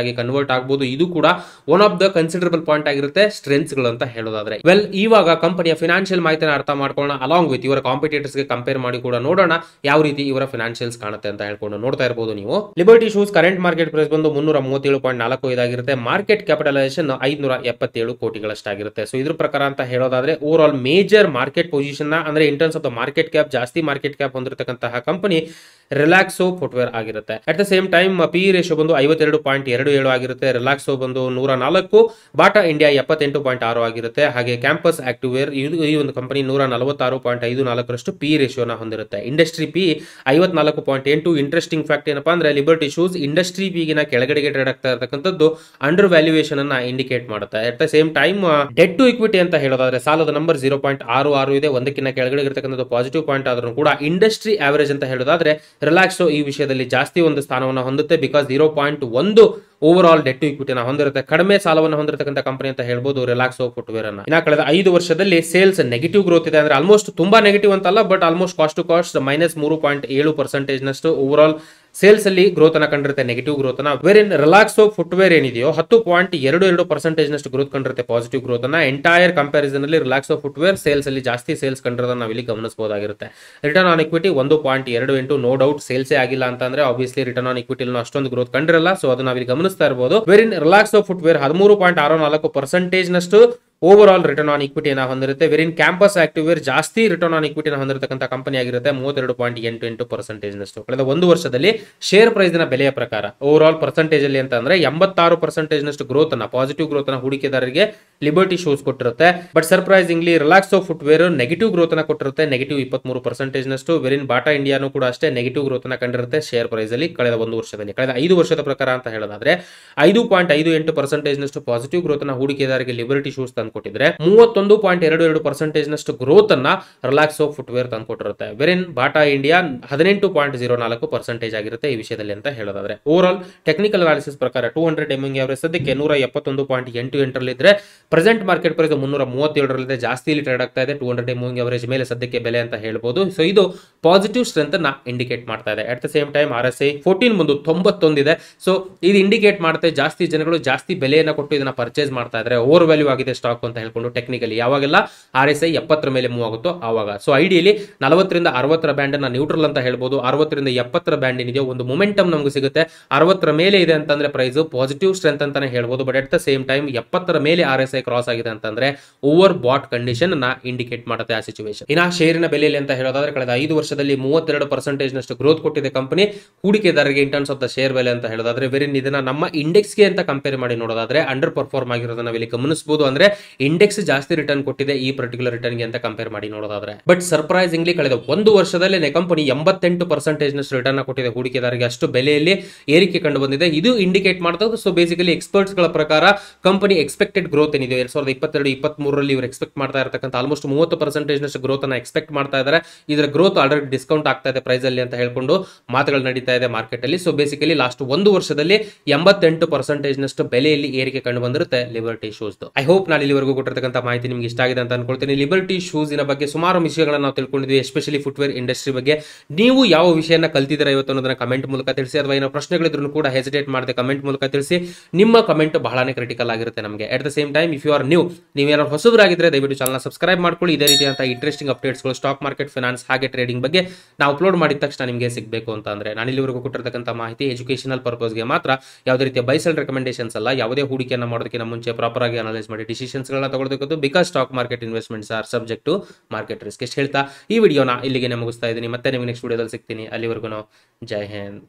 ರಿಸಲ್ಟ್ ಆಗ್ಬೋದು ಇದು ಕೂಡ one of the considerable point ಆಗಿರುತ್ತೆ ಸ್ಟ್ರೆಂತ್ಸ್ ಗಳು ಅಂತ ಹೇಳೋದಾದ್ರೆ ವೆಲ್ ಇವಾಗ ಕಂಪನಿಯ ಫಿನಾನ್ಷಿಯಲ್ ಮಾಹಿತಿನ ಅರ್ಥ ಮಾಡ್ಕೊಳ್ಳೋಣ ಅಲಾಂಗ್ ವಿತ್ ಇವರ ಕಾಂಪಿಟೇಟರ್ಸ್ ಗೆ ಕಂಪೇರ್ ಮಾಡಿ ಕೂಡ ನೋಡೋಣ ಯಾವ ರೀತಿ ಇವರ ಫಿನಾನ್ಷಿಯಲ್ಸ್ ಕಾಣುತ್ತೆ ಅಂತ ಹೇಳ್ಕೊಂಡು ನೋಡ್ತಾ ಇರಬಹುದು ನೀವು Liberty shoes current market price ಬಂದು ಮುನ್ನೂರ ಮೂವತ್ತೇಳು ಪಾಯಿಂಟ್ ನಾಲ್ಕು ಇದಾಗಿರುತ್ತೆ ಮಾರ್ಕೆಟ್ ಕ್ಯಾಪಿಟಲೈಸೇಷನ್ ಐದುನೂರ ಎಪ್ಪತ್ತೇಳು ಕೋಟಿಗಳಷ್ಟಾಗಿರುತ್ತೆ ಸೊ ಇದ್ರ ಪ್ರಕಾರ ಅಂತ ಹೇಳೋದಾದ್ರೆ over overall major market position ಅಂದ್ರೆ in terms of the market cap ಜಾಸ್ತಿ ಮಾರ್ಕೆಟ್ ಕ್ಯಾಪ್ ಹೊಂದಿರತಕ್ಕಂತಹ ಕಂಪನಿ ರಿಲ್ಯಾಕ್ಸೋ ಫುಟ್ವೇರ್ ಆಗಿರುತ್ತೆ at the same time P ratio ಬಂದು ಐವತ್ತೆರಡು ಪಾಯಿಂಟ್ ಎರಡು ಏಳು ಆಗಿರುತ್ತೆ ರಿಲ್ಯಾಕ್ಸೋ ಬಂದು ನೂರ ನಾಲ್ಕು ಬಾಟಾ ಇಂಡಿಯಾ ಎಪ್ಪತ್ತೆಂಟು ಪಾಯಿಂಟ್ ಆರು ಆಗಿರುತ್ತೆ ಹಾಗೆ ಕ್ಯಾಂಪಸ್ ಆಕ್ಟಿವೇರ್ ಇದು ಈ ಒಂದು ಕಂಪನಿ ನೂರ ನಲವತ್ತಾರು ಪಾಯಿಂಟ್ ಐದು ನಾಲ್ಕರಷ್ಟು ಪಿ ರೇಷಿಯೋನ ಹೊಂದಿರುತ್ತೆ ಇಂಡಸ್ಟ್ರಿ ಪಿ ಐವತ್ನಾಲ್ಕು ಪಾಯಿಂಟ್ ಎಂಟು ಇಂಟ್ರೆಸ್ಟಿಂಗ್ ಫ್ಯಾಕ್ಟ್ ಏನಪ್ಪಾ ಅಂದ್ರೆ ಲಿಬರ್ಟಿ ಶೂಸ್ ಇಂಡಸ್ಟ್ರಿ ಪಿಗಿನ ಕೆಳಗಡೆಗೆ ಟ್ರೇಡ್ ಆಗ್ತಾ ಇರತಕ್ಕಂಥದ್ದು ಅಂಡರ್ ವ್ಯಾಲ್ಯೂಯೇಷನ್ ಅನ್ನ ಇಂಡಿಕೇಟ್ ಮಾಡುತ್ತೆ at the same time debt to equity ಅಂತ ಹೇಳೋದಾದ್ರೆ ಸಾಲದ ನಂಬರ್ ಜೀರೋ ಪಾಯಿಂಟ್ ಆರು ಆರು ಇದೆ ಒಂದಕ್ಕಿಂತ ಕೆಳಗಡೆ ಇರತಕ್ಕಂಥದ್ದು ಪಾಸಿಟಿವ್ ಪಾಯಿಂಟ್ ಆದ್ರೂ ಕೂಡ ಇಂಡಸ್ಟ್ರಿ ಆವರೇಜ್ ಅಂತ ಹೇಳೋದಾದ್ರೆ ರಿಲ್ಯಾಕ್ಸೋ ಈ ವಿಷಯದಲ್ಲಿ ಜಾಸ್ತಿ ಒಂದು ಸ್ಥಾನವನ್ನು ಹೊಂದುತ್ತೆ ಬಿಕಾಸ್ ಜೀರೋ ಪಾಯಿಂಟ್ ಒಂದು ಓವರ್ ಆಲ್ ಡೆಟ್ ಟು ಇಕ್ವಿಟಿನ ಹೊಂದಿರುತ್ತೆ ಕಡಿಮೆ ಸಾಲವನ್ನು ಹೊಂದಿರತಕ್ಕಂಥ ಕಂಪನಿ ಅಂತ ಹೇಳ್ಬೋದು ರಿಲ್ಯಾಕ್ಸೋ ಫುಟ್ವೇರ್ ಅನ್ನ ಇನ್ನ ಕಳೆದ ಐದು ವರ್ಷದಲ್ಲಿ ಸೇಲ್ಸ್ ನೆಗೆಟಿವ್ ಗ್ರೋತ್ ಇದೆ ಅಂದ್ರೆ ಆಲ್ಮೋಸ್ಟ್ ತುಂಬಾ ನೆಗೆಟಿವ್ ಅಂತಲ್ಲ but almost cost to cost minus ಮೂರು ಪಾಯಿಂಟ್ ಏಳು ಪರ್ಸೆಂಟೇಜ್ ನಷ್ಟು ಓವರ್ ಆಲ್ ಸೇಲ್ಸ್ ಅಲ್ಲಿ ಗ್ರೋತ್ ಅನ್ನ ಕಂಡಿರುತ್ತೆ ನೆಗೆಟಿವ್ ಗ್ರೋತ್ ಅನ್ನ ವೇರ್ ಇನ್ ರಿಲ್ಯಾಕ್ಸೋ ಫುಟ್ವೇರ್ ಏನಿದೆಯೋ ಹತ್ತು ಪಾಯಿಂಟ್ ಎರಡು ಎರಡು ಪರ್ಸೆಂಟೇಜ್ ನಷ್ಟು ಗ್ರೋತ್ ಕಂಡಿರುತ್ತೆ ಪಾಸಿಟಿವ್ ಗ್ರೋತ್ ಅನ್ನ ಎಂಟೈರ್ ಕಂಪ್ಯಾರಿಸನ್ ಅಲ್ಲಿ ರಿಲ್ಯಾಕ್ಸೋ ಫುಟ್ವೇರ್ ಸೇಲ್ಸ್ ಅಲ್ಲಿ ಜಾಸ್ತಿ ಸೇಲ್ಸ್ ಕಂಡಿರೋದನ್ನ ನಾವಿಲ್ಲಿ ಗಮನಿಸಬಹುದಾಗಿರುತ್ತೆ ರಿಟರ್ನ್ ಆನ್ ಇಕ್ವಿಟಿ ಒಂದು ಪಾಯಿಂಟ್ ಎರಡು ಎಂಟು ನೋ ಡೌಟ್ ಸೇಲ್ಸೇ ಆಗಿಲ್ಲ ಅಂತಂದ್ರೆ ಆಬ್ವಿಯಸ್ಲಿ ರಿಟರ್ನ್ ಆನ್ ಇಕ್ವಿಟಿ ಅಷ್ಟೊಂದು ಗ್ರೋತ್ ಕಂಡಿರಲ್ಲ ಸೊ ಅದು ನಾವಿಲ್ಲಿ ಗಮನಿಸ್ತಾ ಇರಬಹುದು ವೇರ್ ಇನ್ ರಿಲ್ಯಾಕ್ಸೋ ಫುಟ್ವೇರ್ ಹದಿಮೂರು ಪಾಯಿಂಟ್ ಆರು ನಾಲ್ಕು ಪರ್ಸೆಂಟೇಜ್ ನಷ್ಟು ಓವರ್ ಆಲ್ ರಿಟರ್ನ್ ಆನ್ ಇಕ್ವಿಟಿನ ಹೊಂದಿರುತ್ತೆ ವೆರಿನ್ ಕ್ಯಾಂಪಸ್ ಆಕ್ಟಿವೇರ್ ಜಾಸ್ತಿ ರಿಟರ್ನ್ ಆನ್ ಇಕ್ವಿಟಿನ ಹೊಂದಿರತಕ್ಕಂಥ ಕಂಪನಿ ಆಗಿರುತ್ತೆ ಮೂವತ್ತೆರಡು ಪಾಯಿಂಟ್ ಎಂಟು ಎಂಟು ಪರ್ಸೆಂಟೇಜ್ ನಷ್ಟು ಕಳೆದ ಒಂದು ವರ್ಷದಲ್ಲಿ ಶೇರ್ ಪ್ರೈಸ್ ನ ಬೆಲೆಯ ಪ್ರಕಾರ ಓವರ್ ಆಲ್ ಪರ್ಸೆಂಟೇಜ್ ಅಲ್ಲಿ ಅಂತ ಅಂದ್ರೆ ಎಂಬತ್ತಾರು ಪರ್ಸೆಂಟೇಜ್ ನಷ್ಟು ಗ್ರೋತ್ ಅನ್ನ ಪಾಸಿಟಿವ್ ಗ್ರೋತ್ ಅನ್ನ ಹೂಡಿಕೆದಾರರಿಗೆ ಲಿಬರ್ಟಿ ಶೂಸ್ ಕೊಟ್ಟಿರುತ್ತೆ but surprisingly Relaxo footwear negative growth ಅನ್ನ ಕೊಟ್ಟಿರುತ್ತೆ ನೆಗೆಟಿವ್ ಇಪ್ಪತ್ಮೂರು ಪರ್ಸೆಂಟೇಜ್ ನಷ್ಟು ವೆರಿನ್ ಬಾಟಾ ಇಂಡಿಯಾನು ಕೂಡ ಅಷ್ಟೇ ನೆಗೆಟಿವ್ ಗ್ರೋತ್ ಅನ್ನ ಕಂಡಿರುತ್ತೆ ಶೇರ್ ಪ್ರೈಸ್ ಅಲ್ಲಿ ಕಳೆದ ಒಂದು ವರ್ಷದಲ್ಲಿ ಕಳೆದ ಐದು ವರ್ಷದ ಪ್ರಕಾರ ಅಂತ ಹೇಳೋದಾದ್ರೆ ಐದು ಪಾಯಿಂಟ್ ಐದು ಎಂಟು ಪರ್ಸೆಂಟೇಜ್ ನಷ್ಟು ಪಾಸಿಟಿವ್ ಗ್ರೋತ್ ಅನ್ನ ಹೂಡಿಕೆದಾರರಿಗೆ ಲಿಬರ್ಟಿ ಶೂಸ್ ತಂದುಕೊಟ್ಟಿದ್ರೆ ಮೂವತ್ತೊಂದು ಪಾಯಿಂಟ್ ಎರಡು ಎರಡು ಪರ್ಸೆಂಟೇಜ್ ನಷ್ಟು ಗ್ರೋತ್ ಅನ್ನ ರಿಲ್ಯಾಕ್ಸೋ ಫುಟ್ವೇರ್ ತಂದುಕೊಟ್ಟಿರುತ್ತೆ ವೆರಿನ್ ಬಾಟಾ ಇಂಡಿಯಾ ಹದಿನೆಂಟು ಪಾಯಿಂಟ್ ಜೀರೋ ನಾಲ್ಕು ಪರ್ಸೆಂಟೇಜ್ ಆಗಿರುತ್ತೆ ಈ ವಿಷಯದಲ್ಲಿ ಅಂತ ಹೇಳೋದಾದ್ರೆ ಓವರ್ ಆಲ್ ಟೆಕ್ನಿಕಲ್ ಅನಾಲಿಸಿಸ್ ಪ್ರಕಾರ ಟೂ ಹಂಡ್ರೆಡ್ ಎಮ್ಎಂಗ್ ಅವರೇಜ್ ಸದ್ಯಕ್ಕೆ ನೂರ ಎಪ್ಪತ್ತೊಂದು ಪಾಯಿಂಟ್ ಎಂಟು ಎಂಟರಲ್ಲಿದ್ರೆ ಪ್ರೆಸೆಂಟ್ ಮಾರ್ಕೆಟ್ ಪ್ರೈಸ್ ಮುನ್ನೂರ ಮೂವತ್ತೇಳರಲ್ಲಿದೆ ಜಾಸ್ತಿ ಇಲ್ಲಿ ಟ್ರೇಡ್ ಆಗ್ತಾ ಇದೆ ಟೂ ಹಂಡ್ರೆಡ್ ಎಮ್ಎಂಗ್ ಅವರೇಜ್ ಮೇಲೆ ಸದ್ಯಕ್ಕೆ ಬೆಲೆ ಅಂತ ಹೇಳ್ಬೋದು ಸೊ ಇದು ಪಾಸಿಟಿವ್ ಸ್ಟ್ರೆಂತ್ ಅನ್ನ ಇಂಡಿಕೇಟ್ ಮಾಡ್ತಾ ಇದೆ at the same time R S I fourteen ಬಂದು ತೊಂಬತ್ತೊಂದಿದೆ ಸೊ ಇದು ಇಂಡಿಕೇಟ್ ಮಾಡುತ್ತೆ ಜಾಸ್ತಿ ಜನಗಳು ಜಾಸ್ತಿ ಬೆಲೆಯನ್ನು ಕೊಟ್ಟು ಇದನ್ನ ಪರ್ಚೇಸ್ ಮಾಡ್ತಾ ಇದ್ದಾರೆ ಓವರ್ ವ್ಯಾಲ್ಯೂ ಆಗಿದೆ ಸ್ಟಾಕ್ ಅಂತ ಹೇಳ್ಕೊಂಡು ಟೆಕ್ನಿಕಲಿ ಯಾವಾಗೆಲ್ಲ ಆರ್ ಎಸ್ ಐ ಎಪ್ಪತ್ತರ ಮೇಲೆ ಮೂವ್ ಆಗುತ್ತೋ ಆವಾಗ ಸೊ ಐಡಿಯಲಿ ನಲವತ್ತರಿಂದ ಅರವತ್ತರ ಬ್ಯಾಂಡ್ ಅನ್ನ ನ್ಯೂಟ್ರಲ್ ಅಂತ ಹೇಳ್ಬೋದು ಅರವತ್ತರಿಂದ ಎಪ್ಪತ್ತರ ಬ್ಯಾಂಡ್ ಏನಿದೆಯೋ ಒಂದು ಮೊಮೆಂಟಮ್ ನಮಗೆ ಸಿಗುತ್ತೆ ಅರವತ್ತರ ಮೇಲೆ ಇದೆ ಅಂತಂದ್ರೆ ಪ್ರೈಸ್ ಪಾಸಿಟಿವ್ ಸ್ಟ್ರೆಂತ್ ಅಂತಾನೆ ಹೇಳ್ಬೋದು but at the same time ಎಪ್ಪತ್ತರ ಮೇಲೆ ಆರ್ ಎಸ್ ಐ ಕ್ರಾಸ್ ಆಗಿದೆ ಅಂತಂದ್ರೆ ಓವರ್ ಬಾಟ್ ಕಂಡೀಷನ್ ಅನ್ನ ಇಂಡಿಕೇಟ್ ಮಾಡುತ್ತೆ ಆ ಸಿಚುವೇಶನ್ ಇನ್ನ ಶೇರಿನ ಬೆಲೆಯಲ್ಲಿ ಅಂತ ಹೇಳೋದಾದ್ರೆ ಕಳೆದ ಐದು ವರ್ಷದಲ್ಲಿ ಮೂವತ್ತೆರಡು ಪರ್ಸೆಂಟೇಜ್ ನಷ್ಟು ಗ್ರೋತ್ ಕೊಟ್ಟಿದೆ ಕಂಪನಿ ಹೂಡಿಕೆದಾರರಿಗೆ in terms of the share ಬೆಲೆ ಅಂತ ಹೇಳೋದಾದ್ರೆ ವೆರಿನ್ ಇದನ್ನ ನಮ್ಮ ಇಂಡೆಕ್ಸ್ಗೆ ಅಂತ ಕಂಪೇರ್ ಮಾಡಿ ನೋಡೋದಾದ್ರೆ ಅಂಡರ್ ಪರ್ಫಾರ್ಮ್ ಆಗಿರೋದನ್ನ ನಾವಿಲ್ಲಿ ಗಮನಿಸಬಹುದು ಅಂದ್ರೆ ಇಂಡೆಕ್ಸ್ ಜಾಸ್ತಿ ರಿಟರ್ನ್ ಕೊಟ್ಟಿದೆ ಈ ಪರ್ಟಿಕ್ಯುಲರ್ ರಿಟರ್ನ್ಗೆ ಅಂತ ಕಂಪೇರ್ ಮಾಡಿ ನೋಡೋದಾದ್ರೆ ಬಟ್ ಸರ್ಪ್ರೈಸಿಂಗ್ಲಿ ಕಳೆದ ಒಂದು ವರ್ಷದಲ್ಲೇ ಕಂಪನಿ ಎಂಬತ್ತೆಂಟು ಪರ್ಸೆಂಟೇಜ್ ನಷ್ಟು ರಿಟರ್ನ್ ಕೊಟ್ಟಿದೆ ಹೂಡಿಕೆದಾರರಿಗೆ ಅಷ್ಟು ಬೆಲೆಯಲ್ಲಿ ಏರಿಕೆ ಕಂಡು ಬಂದಿದೆ ಇದು ಇಂಡಿಕೇಟ್ ಮಾಡ್ತದೆ ಸೊ ಬೇಸಿಕಲಿ ಎಕ್ಸ್ಪರ್ಟ್ಸ್ ಗಳ ಪ್ರಕಾರ ಕಂಪನಿ ಎಕ್ಸ್ಪೆಕ್ಟೆಡ್ ಗ್ರೋತ್ ಏನಿದೆ ಎರಡ್ ಸಾವಿರದ ಇಪ್ಪತ್ತೆರಡು ಇಪ್ಪತ್ತ್ ಮೂರರಲ್ಲಿ ಇವರು ಎಕ್ಸ್ಪೆಕ್ಟ್ ಮಾಡ್ತಾ ಇರತಕ್ಕಂಥ ಆಲ್ಮೋಸ್ಟ್ ಮೂವತ್ತು ಪರ್ಸೆಂಟೇಜ್ ನಷ್ಟು ಗ್ರೋತ್ ಅನ್ನ ಎಕ್ಸ್ಪೆಕ್ಟ್ ಮಾಡ್ತಾ ಇದ್ದಾರೆ ಇದರ ಗ್ರೋತ್ ಆಲ್ರೆಡಿ ಡಿಸ್ಕೌಂಟ್ ಆಗ್ತಾ ಇದೆ ಪ್ರೈಸ್ ಅಲ್ಲಿ ಅಂತ ಹೇಳ್ಕೊಂಡು ಮಾತುಗಳು ನಡೀತಾ ಇದೆ ಮಾರ್ಕೆಟ್ ಅಲ್ಲಿ ಸೊ ಬೇಸಿಕಲಿ ಲಾಸ್ಟ್ ಒಂದು ವರ್ಷದಲ್ಲಿ ಎಂಬತ್ತೆಂಟು ಪರ್ಸೆಂಟೇಜ್ ನಷ್ಟು ಬೆಲೆಯಲ್ಲಿ ಏರಿಕೆ ಕಂಡು ಬಂದಿರುತ್ತೆ ಲಿಬರ್ಟಿ ಶೂಸ್ ಐ ಹೋಪ್ ನಾನು ಇಲ್ಲಿವರೆಗೂ ಕೊಟ್ಟಿರ್ತಕ್ಕಂಥ ಮಾಹಿತಿ ನಿಮ್ಗೆ ಇಷ್ಟ ಆಗಿದೆ ಅಂತ ಅನ್ಕೊಳ್ತೀನಿ ಲಿಬರ್ಟಿ ಶೂಸಿನ ಬಗ್ಗೆ ಸುಮಾರು ವಿಷಯಗಳನ್ನ ನಾವು ತಿಳ್ಕೊಂಡಿದ್ವಿ ಎಸ್ಪೆಷಲಿ ಫುಟ್ವೇರ್ ಇಂಡಸ್ಟ್ರಿ ಬಗ್ಗೆ ನೀವು ಯಾವ ವಿಷಯನ ಕಲ್ತಿದ್ದೀರಾ ಇವತ್ತು ಅನ್ನೋದನ್ನ ಕಮೆಂಟ್ ಮೂಲಕ ತಿಳಿಸಿ ಅಥವಾ ಏನೋ ಪ್ರಶ್ನೆಗಳಿದ್ರು ಕೂಡ ಹೆಸಿಟೇಟ್ ಮಾಡದೆ ಕಮೆಂಟ್ ಮೂಲಕ ತಿಳಿಸಿ ನಿಮ್ಮ ಕಮೆಂಟ್ ಬಹಳನೇ ಕ್ರಿಟಿಕಲ್ ಆಗಿರುತ್ತೆ ನಮಗೆ at the same time if you are new ನೀವೇನಾದ್ರು ಹೊಸಬರಾಗಿದ್ರೆ ದಯವಿಟ್ಟು ಚಾನಲ್ ಸಬ್ಸ್ಕ್ರೈಬ್ ಮಾಡ್ಕೊಳ್ಳಿ ಇದೇ ರೀತಿಯಂತ ಇಂಟ್ರೆಸ್ಟಿಂಗ್ ಅಪ್ಡೇಟ್ಸ್ಗಳು ಸ್ಟಾಕ್ ಮಾರ್ಕೆಟ್ ಫಿನಾನ್ಸ್ ಹಾಗೆ ಟ್ರೇಡಿಂಗ್ ಬಗ್ಗೆ ನಾವು ಅಪ್ಲೋಡ್ ಮಾಡಿದ ತಕ್ಷಣ ನಿಮಗೆ ಸಿಗಬೇಕು ಅಂತ ಅಂದ್ರೆ ನಾನು ಇಲ್ಲಿವರೆಗೂ ಕೊಟ್ಟಿರ್ತಕ್ಕಂಥ ಮಾಹಿತಿ ಎಜುಕೇಶನಲ್ ಪರ್ಪಸ್ಗೆ ಮಾತ್ರ ಯಾವುದೇ ರೀತಿಯ ಬೈಸಲ್ ರೆಕಮೆಂಡೇಶನ್ಸ್ ಅಲ್ಲ ಯಾವುದೇ ಹೂಡಿಕೆಯನ್ನು ಮಾಡೋದಕ್ಕಿಂತ ಮುಂಚೆ ಪ್ರಾಪರ್ ಆಗಿ ಅನಲೈಸ್ ಮಾಡಿ ಡಿಸಿಷನ್ಸ್ಗಳನ್ನ ತಗೊಳ್ಬೇಕು because stock market investments are subject to market risk ಎಷ್ಟು ಹೇಳ್ತಾ ಈ ವಿಡಿಯೋನ ಇಲ್ಲಿಗೆ ಮುಗಿಸ್ತಾ ಇದ್ದೀನಿ ಮತ್ತೆ ನಿಮಗೆ ನೆಕ್ಸ್ಟ್ ವಿಡಿಯೋದಲ್ಲಿ ಸಿಗ್ತೀನಿ ಅಲ್ಲಿವರೆಗೂ ಜೈ Hind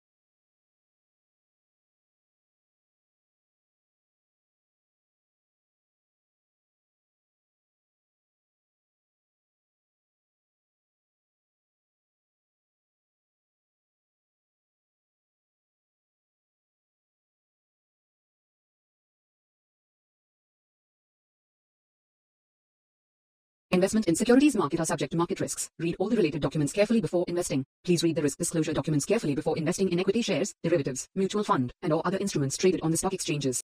Investment in securities market are subject to market risks. Read all the related documents carefully before investing. Please read the risk disclosure documents carefully before investing in equity shares, derivatives, mutual fund, and or other instruments traded on the stock exchanges.